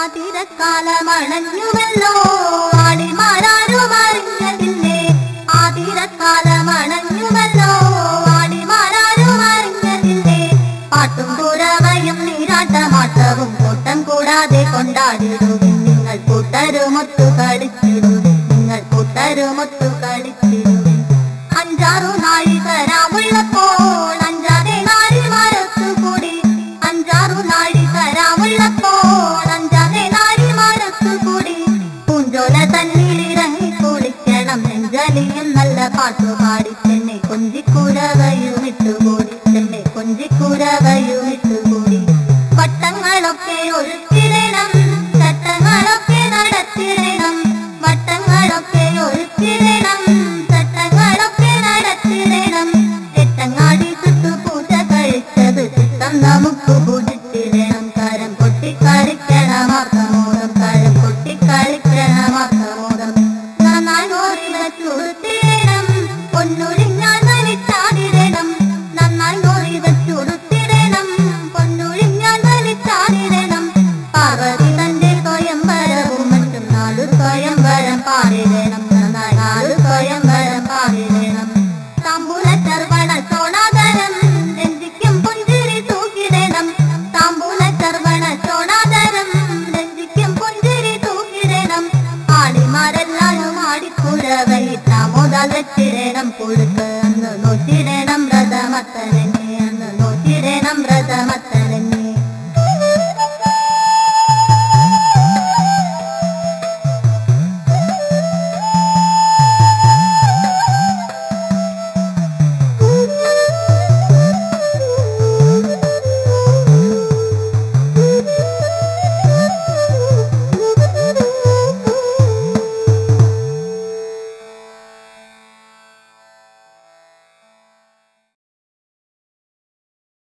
ആതിരക്കാലമണഞ്ഞുവല്ലോ ആടിമാരാരും അറിഞ്ഞതില്ലേ ആതിരക്കാലമണഞ്ഞുവല്ലോ ആടിമാരാരും അറിഞ്ഞതില്ലേ പാട്ടും കുറവയും നീരാട്ടമാട്ടവും കൂട്ടം കൂടാതെ കൊണ്ടാടിടുവിൻ നിങ്ങൾ കൂട്ടരുമൊത്തു കളിച്ചിടുവിൻ നിങ്ങൾ കൂട്ടരുമൊത്തു കളിച്ചിടുവിൻ അഞ്ചാറു നാഴികരാമുള്ളപ്പോൾ അഞ്ചാതെ നാരിമാരൊത്തുകൂടി അഞ്ചാറു നാഴികരാമുള്ളപ്പോൾ അഞ്ചാതെ നാരിമാരൊത്തുകൂടി പൂഞ്ചോല തന്നിലിറങ്ങി കുളിക്കണം നെഞ്ചലിയും നല്ല പാട്ടുപാടി ചെന്നെ കൊഞ്ചിക്കുരവയും ഇട്ടുകൂടി ചെന്നെ കൊഞ്ചിക്കുരവയും ഇട്ടുകൂടി വട്ടങ്ങളൊക്കെ ഒഴുക്കിടണം ചട്ടങ്ങളൊക്കെ നടത്തിടണം വട്ടങ്ങളൊക്കെ ഒഴുക്കിടണം ചട്ടങ്ങളൊക്കെ നടത്തിടണം എട്ടങ്ങാടി ചുട്ടു പൂജ കഴിച്ചത് ചിത്തം നമുക്ക് പൂജിച്ചിടണം കരം പൊട്ടിക്കളിക്കണം അർത്ഥമോദം കരം പൊട്ടിക്കളിക്കണം അർത്ഥമോദം നന്നായി നോറി വെച്ചുടുത്തിടണം പൊന്നൊഴിഞ്ഞാൽ വലിച്ചാടിടണം നന്നായി നോറി വെച്ചുടുത്തിടണം പൊന്നൊഴിഞ്ഞാൽ വലിച്ചാടിടണം പാർവതി തന്റെ സ്വയംവരവും മറ്റും നാലു സ്വയംവരം പാടിടണം നന്നായി നാലു സ്വയംവരം പാടിടണം താമ്പൂല ചർവണ ചോണാതരം രഞ്ജിക്കും പുഞ്ചിരി തൂക്കിടണം താമ്പൂല ചർവണ ചോണാതരം രഞ്ജിക്കും പുഞ്ചിരി തൂക്കിടണം ആടിമാരെല്ലാരും ആടിക്കുരവയിട്ടാമോദാൽ വെച്ചിടണം പുഴുക്ക്